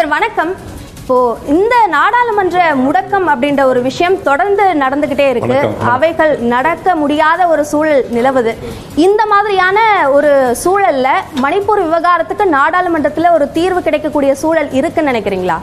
Sir வணக்கம் இப்போ இந்த நாடாளுமன்ற முடக்கம் அப்படின்ற ஒரு விஷயம் தொடர்ந்து நடந்துகிட்டே இருக்கு வணக்கம், வணக்கம். அவைகள் நடக்க முடியாத ஒரு சூழல் நிலவுது இந்த மாதிரியான ஒரு சூழல்ல மணிப்பூர் விவகாரத்துக்கு நாடாளுமன்றத்துல ஒரு தீர்வு கிடைக்கக்கூடிய சூழல் இருக்குன்னு நினைக்கிறீங்களா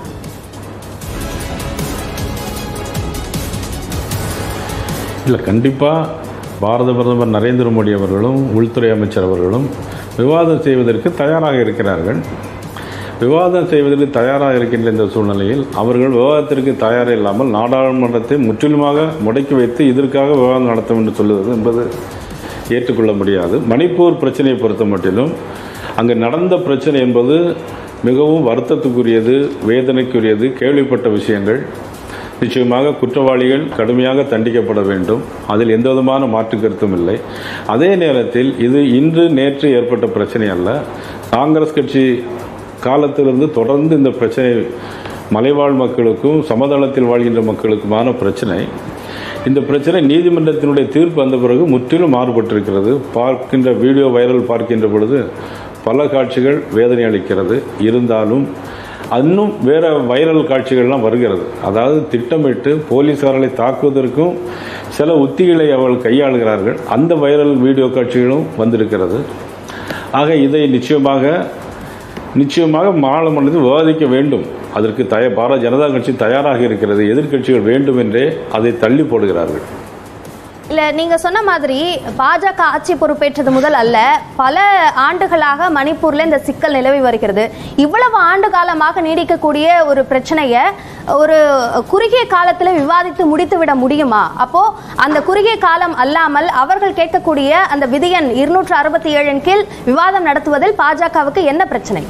இல்லை கண்டிப்பாக பாரத பிரதமர் நரேந்திர மோடி அவர்களும் உள்துறை அமைச்சர் அவர்களும் விவாதம் செய்வதற்கு தயாராக இருக்கிறார்கள் விவாதம் செய்வதற்கு தயாராக இருக்கின்ற இந்த சூழ்நிலையில் அவர்கள் விவாதத்திற்கு தயார் இல்லாமல் நாடாளுமன்றத்தை முற்றிலுமாக முடக்கி வைத்து இதற்காக விவாதம் நடத்தும் என்று சொல்லுவது என்பது ஏற்றுக்கொள்ள முடியாது மணிப்பூர் பிரச்சனையை பொறுத்த மட்டிலும் அங்கு நடந்த பிரச்சனை என்பது மிகவும் வருத்தத்துக்குரியது வேதனைக்குரியது கேள்விப்பட்ட விஷயங்கள் நிச்சயமாக குற்றவாளிகள் கடுமையாக தண்டிக்கப்பட வேண்டும் அதில் எந்த விதமான மாற்று கருத்தும் இல்லை அதே நேரத்தில் இது இன்று நேற்று ஏற்பட்ட பிரச்சனை அல்ல காங்கிரஸ் கட்சி காலத்திலிருந்து தொடர்ந்து இந்த பிரச்சனை மலைவாழ் மக்களுக்கும் சமதளத்தில் வாழ்கின்ற மக்களுக்குமான பிரச்சனை இந்த பிரச்சனை நீதிமன்றத்தினுடைய தீர்ப்பு வந்த பிறகு முற்றிலும் மாறுபட்டிருக்கிறது பார்க்கின்ற வீடியோ வைரல் பார்க்கின்ற பொழுது பல காட்சிகள் வேதனை அளிக்கிறது இருந்தாலும் இன்னும் வேற வைரல் காட்சிகள்லாம் வருகிறது அதாவது திட்டமிட்டு போலீசார்களை தாக்குவதற்கும் சில உத்திகளை அவர்கள் கையாளுகிறார்கள் அந்த வைரல் வீடியோ காட்சிகளும் வந்திருக்கிறது ஆக இதை நிச்சயமாக நிச்சயமாக மாநிலமன்றத்தில் விவாதிக்க வேண்டும் அதற்கு தய பாரதிய ஜனதா கட்சி தயாராக இருக்கிறது எதிர்க்கட்சிகள் வேண்டும் என்றே அதை தள்ளி போடுகிறார்கள் இல்ல நீங்க சொன்ன மாதிரி பாஜக ஆட்சி பொறுப்பேற்றது முதல் அல்ல பல ஆண்டுகளாக மணிப்பூர்ல இந்த சிக்கல் நிலவி வருகிறது இவ்வளவு ஆண்டு காலமாக நீடிக்கக்கூடிய ஒரு பிரச்சனைய ஒரு குறுகிய காலத்துல விவாதித்து முடித்து விட முடியுமா அப்போ அந்த குறுகிய காலம் அல்லாமல் அவர்கள் கேட்கக்கூடிய அந்த விதியன் இருநூற்று அறுபத்தி ஏழின் கீழ் விவாதம் நடத்துவதில் பாஜகவுக்கு என்ன பிரச்சனை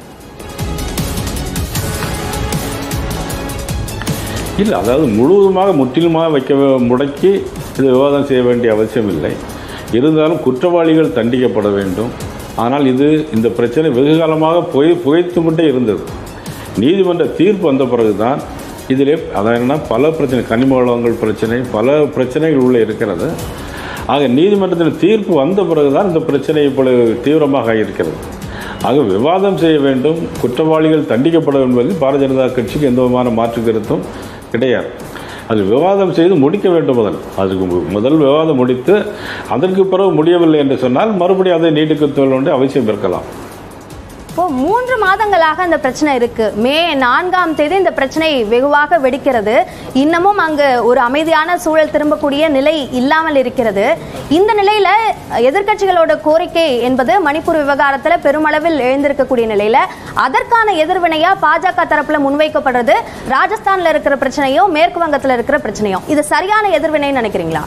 இல்லை அதாவது முழுவதுமாக முற்றிலுமாக வைக்க முடக்கி இது விவாதம் செய்ய வேண்டிய அவசியம் இல்லை இருந்தாலும் குற்றவாளிகள் தண்டிக்கப்பட வேண்டும் ஆனால் இது இந்த பிரச்சனை வெகு காலமாக புகை புகைத்து கொண்டே இருந்தது நீதிமன்ற தீர்ப்பு வந்த பிறகுதான் இதிலே அதான் என்னன்னா பல பிரச்சனை கனிம வளங்கள் பிரச்சனை பல பிரச்சனைகள் உள்ளே இருக்கிறது ஆக நீதிமன்றத்தின் தீர்ப்பு வந்த பிறகுதான் இந்த பிரச்சனை இப்பொழுது தீவிரமாக இருக்கிறது ஆக விவாதம் செய்ய வேண்டும் குற்றவாளிகள் தண்டிக்கப்பட வேண்டும் என்பதில் பாரதிய ஜனதா கட்சிக்கு எந்த விதமான மாற்று கருத்தும் கிடையாது அது விவாதம் செய்து முடிக்க வேண்டும் முதல் அதுக்கு மு- முதல் விவாதம் முடித்து அதற்கு பிறகு முடியவில்லை என்று சொன்னால் மறுபடியும் அதை நீட்டிக்க வேண்டிய அவசியம் இருக்கலாம் இப்போ மூன்று மாதங்களாக இந்த பிரச்சனை இருக்கு மே நான்காம் தேதி இந்த பிரச்சனை வெகுவாக வெடிக்கிறது இன்னமும் அங்கு ஒரு அமைதியான சூழல் திரும்பக்கூடிய நிலை இல்லாமல் இருக்கிறது இந்த நிலையில எதிர்க்கட்சிகளோட கோரிக்கை என்பது மணிப்பூர் விவகாரத்துல பெருமளவில் எழுந்திருக்கக்கூடிய நிலையில அதற்கான எதிர்வினையா பாஜக தரப்புல முன்வைக்கப்படுறது ராஜஸ்தான்ல இருக்கிற பிரச்சனையும் மேற்கு வங்கத்துல இருக்கிற பிரச்சனையும் இது சரியான எதிர்வினைன்னு நினைக்கிறீங்களா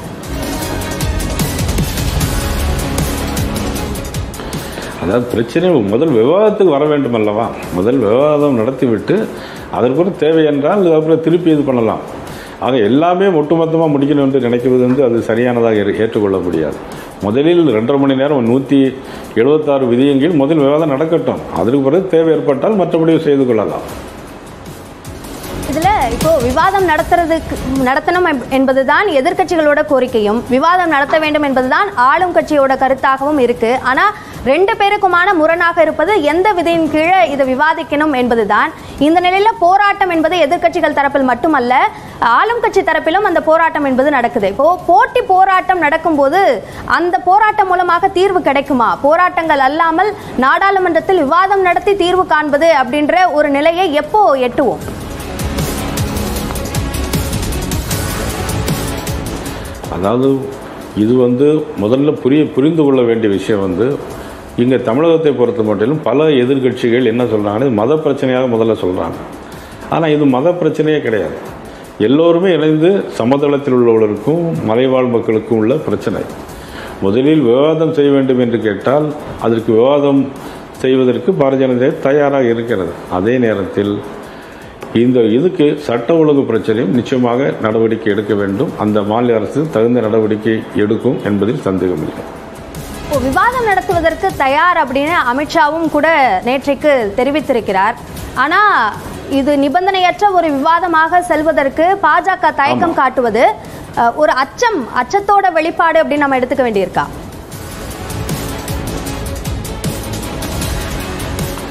அதாவது பிரச்சனை முதல் விவாதத்துக்கு வர வேண்டும் அல்லவா முதல் விவாதம் நடத்திவிட்டு அதற்கு தேவை என்றால் அப்புறம் திருப்பி இது பண்ணலாம் ஆக எல்லாமே ஒட்டுமொத்தமாக முடிக்கணும் என்று நினைக்கிறது வந்து அது சரியானதாக ஏறு- ஏற்றுக்கொள்ள முடியாது முதலில் ரெண்டரை மணி நேரம் நூற்றி எழுபத்தாறு விதியின் கீழ் முதல் விவாதம் நடக்கட்டும் அதற்கு பிறகு தேவை ஏற்பட்டால் மற்றபடி செய்து கொள்ளலாம் இதுல இப்போ விவாதம் நடத்துறதுக்கு நடத்தணும் எப்- என்பதுதான் எதிர்க்கட்சிகளோட கோரிக்கையும் விவாதம் நடத்த வேண்டும் என்பதுதான் ஆளும் கட்சியோட கருத்தாகவும் இருக்கு ஆனா ரெண்டு பேருக்குமான முரணாக இருப்பது எந்த விதியின் கீழே இதை விவாதிக்கணும் என்பதுதான் இந்த நிலையில போராட்டம் என்பது எதிர்க்கட்சிகள் தரப்பில் மட்டுமல்ல ஆளும் கட்சி தரப்பிலும் அந்த போராட்டம் என்பது நடக்குது இப்போ போட்டி போராட்டம் நடக்கும்போது அந்த போராட்டம் மூலமாக தீர்வு கிடைக்குமா போராட்டங்கள் அல்லாமல் நாடாளுமன்றத்தில் விவாதம் நடத்தி தீர்வு காண்பது அப்படின்ற ஒரு நிலையை எப்போ எட்டுவோம் அதாவது இது வந்து முதல்ல புரிய புரிந்து கொள்ள வேண்டிய விஷயம் வந்து இங்கே தமிழகத்தை பொறுத்த மட்டிலும் பல எதிர்க்கட்சிகள் என்ன சொல்கிறாங்கன்னா இது மத பிரச்சனையாக முதல்ல சொல்கிறாங்க ஆனால் இது மத பிரச்சனையே கிடையாது எல்லோருமே இணைந்து சமதளத்தில் உள்ளவர்களுக்கும் மலைவாழ் மக்களுக்கும் உள்ள பிரச்சனை முதலில் விவாதம் செய்ய வேண்டும் என்று கேட்டால் அதற்கு விவாதம் செய்வதற்கு பாரதிய ஜனதா தயாராக இருக்கிறது அதே நேரத்தில் இந்த இதுக்கு சட்ட ஒழுங்கு பிரச்சனையும் நிச்சயமாக நடவடிக்கை எடுக்க வேண்டும் அந்த மாநில அரசு தகுந்த நடவடிக்கை எடுக்கும் என்பதில் சந்தேகமில்லை இப்போ விவாதம் நடத்துவதற்கு தயார் அப்படின்னு அமித்ஷாவும் கூட நேற்றைக்கு தெரிவித்திருக்கிறார் ஆனா இது நிபந்தனையற்ற ஒரு விவாதமாக செல்வதற்கு பாஜக தயக்கம் காட்டுவது அஹ், ஒரு அச்சம் அச்சத்தோட வெளிப்பாடு அப்படின்னு நம்ம எடுத்துக்க வேண்டியிருக்கா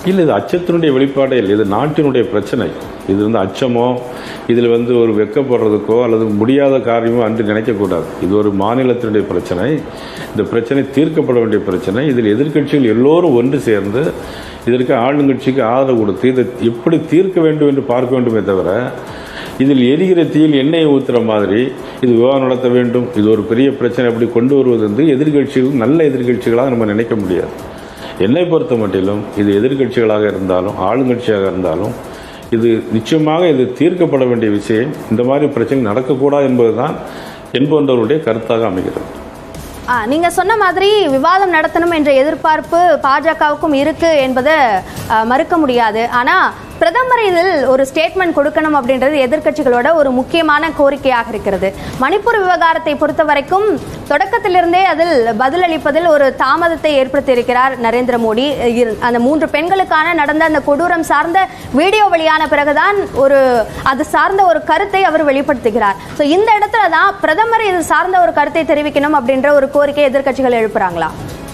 இல்லை இது அச்சத்தினுடைய வெளிப்பாடே இல்லை இது நாட்டினுடைய பிரச்சனை இது வந்து அச்சமோ இதில் வந்து ஒரு வெக்கப்படுறதுக்கோ அல்லது முடியாத காரியமோ அன்று நினைக்கக்கூடாது இது ஒரு மாநிலத்தினுடைய பிரச்சனை இந்த பிரச்சனை தீர்க்கப்பட வேண்டிய பிரச்சனை இதில் எதிர்க்கட்சிகள் எல்லோரும் ஒன்று சேர்ந்து இதற்கு ஆளுங்கட்சிக்கு ஆதரவு கொடுத்து இதை எப்படி தீர்க்க வேண்டும் என்று பார்க்க வேண்டுமே தவிர இதில் எரிகிற தீயில் எண்ணெயை ஊற்றுற மாதிரி இது விவாதம் நடத்த வேண்டும் இது ஒரு பெரிய பிரச்சனை அப்படி கொண்டு வருவது வந்து எதிர்க்கட்சிகள் நல்ல எதிர்க்கட்சிகளாக நம்ம நினைக்க முடியாது என்னை பொறுத்த மட்டிலும் இது எதிர்க்கட்சிகளாக இருந்தாலும் ஆளுங்கட்சியாக இருந்தாலும் இது நிச்சயமாக இது தீர்க்கப்பட வேண்டிய விஷயம் இந்த மாதிரி பிரச்சனை நடக்கக்கூடாது என்பதுதான் என்பவர்களுடைய கருத்தாக அமைகிறது ஆ, நீங்க சொன்ன மாதிரி விவாதம் நடத்தணும் என்ற எதிர்பார்ப்பு பாஜகவுக்கும் இருக்கு என்பதை ஆ, மறுக்க முடியாது ஆனா பிரதமர் இதில் ஒரு ஸ்டேட்மெண்ட் கொடுக்கணும் அப்படின்றது எதிர்க்கட்சிகளோட ஒரு முக்கியமான கோரிக்கையாக இருக்கிறது மணிப்பூர் விவகாரத்தை பொறுத்த வரைக்கும் தொடக்கத்திலிருந்தே அதில் பதிலளிப்பதில் ஒரு தாமதத்தை ஏற்படுத்தியிருக்கிறார் நரேந்திர மோடி இரு- அந்த மூன்று பெண்களுக்கான நடந்த அந்த கொடூரம் சார்ந்த வீடியோ வெளியான பிறகுதான் ஒரு அது சார்ந்த ஒரு கருத்தை அவர் வெளிப்படுத்துகிறார் ஸோ இந்த இடத்துல தான் பிரதமர் இது சார்ந்த ஒரு கருத்தை தெரிவிக்கணும் அப்படின்ற ஒரு கோரிக்கை எதிர்க்கட்சிகள் எழுப்புறாங்களா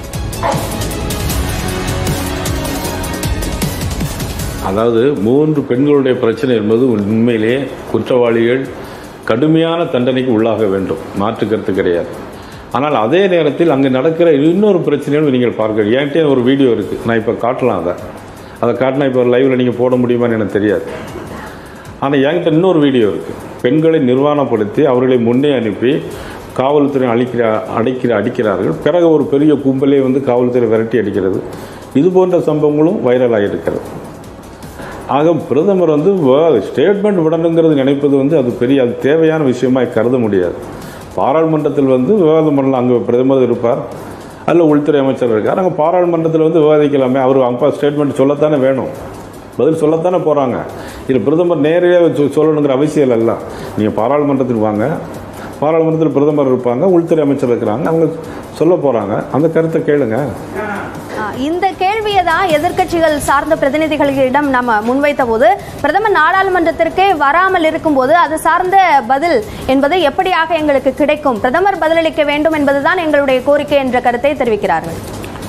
அதாவது மூன்று பெண்களுடைய பிரச்சனை என்பது உண்மையிலேயே குற்றவாளிகள் கடுமையான தண்டனைக்கு உள்ளாக வேண்டும் மாற்று கருத்து கிடையாது ஆனால் அதே நேரத்தில் அங்கே நடக்கிற இன்னொரு பிரச்சனையும் நீங்கள் பார்க்க என்கிட்ட ஒரு வீடியோ இருக்குது நான் இப்போ காட்டலாம் அதை அதை காட்டினா இப்போ லைவில் நீங்கள் போட முடியுமான்னு எனக்கு தெரியாது ஆனால் என்கிட்ட இன்னொரு வீடியோ இருக்குது பெண்களை நிர்வாணப்படுத்தி அவர்களை முன்னே அனுப்பி காவல்துறை அழிக்கிற அடைக்கிற அடிக்கிறார்கள் பிறகு ஒரு பெரிய கும்பலே வந்து காவல்துறை விரட்டி அடிக்கிறது இது போன்ற சம்பவங்களும் வைரலாகி இருக்கிறது ஆக பிரதமர் வந்து ஸ்டேட்மெண்ட் விடணுங்கிறது நினைப்பது வந்து அது பெரிய அது தேவையான விஷயமா கருத முடியாது பாராளுமன்றத்தில் வந்து விவாதம் பண்ணலாம் அங்கே பிரதமர் இருப்பார் அதில் உள்துறை அமைச்சர் இருக்கார் அங்கே பாராளுமன்றத்தில் வந்து விவாதிக்கலாமே அவர் அப்பா ஸ்டேட்மெண்ட் சொல்லத்தானே வேணும் பதில் சொல்லத்தானே போகிறாங்க இது பிரதமர் நேரடியாக சொ- சொல்லணுங்கிற அவசியம் இல்லை நீங்கள் பாராளுமன்றத்துக்கு வாங்க பாராளுமன்றத்தில் பிரதமர் இருப்பாங்க உள்துறை அமைச்சர் இருக்கிறாங்க அவங்க சொல்ல போகிறாங்க அந்த கருத்தை கேளுங்க ஆ, இந்த கேள்வியை தான் எதிர்க்கட்சிகள் சார்ந்த பிரதிநிதிகளிடம் நம்ம முன்வைத்த போது பிரதமர் நாடாளுமன்றத்திற்கே வராமல் இருக்கும்போது அது சார்ந்த பதில் என்பது எப்படியாக எங்களுக்கு கிடைக்கும் பிரதமர் பதிலளிக்க வேண்டும் என்பதுதான் எங்களுடைய கோரிக்கை என்ற கருத்தை தெரிவிக்கிறார்கள்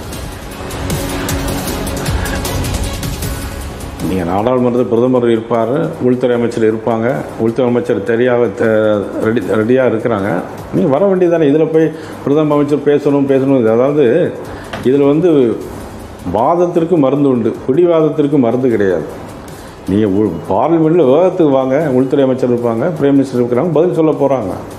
நீங்கள் நாடாளுமன்றத்தில் பிரதமர் இருப்பார் உள்துறை அமைச்சர் இருப்பாங்க உள்துறை அமைச்சர் தெரியாத ரெடி ரெடியாக இருக்கிறாங்க நீங்கள் வர வேண்டியதானே இதில் போய் பிரதம அமைச்சர் பேசணும் பேசணும் இது அதாவது இதில் வந்து வாதத்திற்கு மருந்து உண்டு பிடிவாதத்திற்கு மருந்து கிடையாது நீங்கள் பார்லிமெண்ட்டில் விவாதத்துக்கு வாங்க உள்துறை அமைச்சர் இருப்பாங்க பிரைம் மினிஸ்டர் இருக்கிறாங்க பதில் சொல்ல போகிறாங்க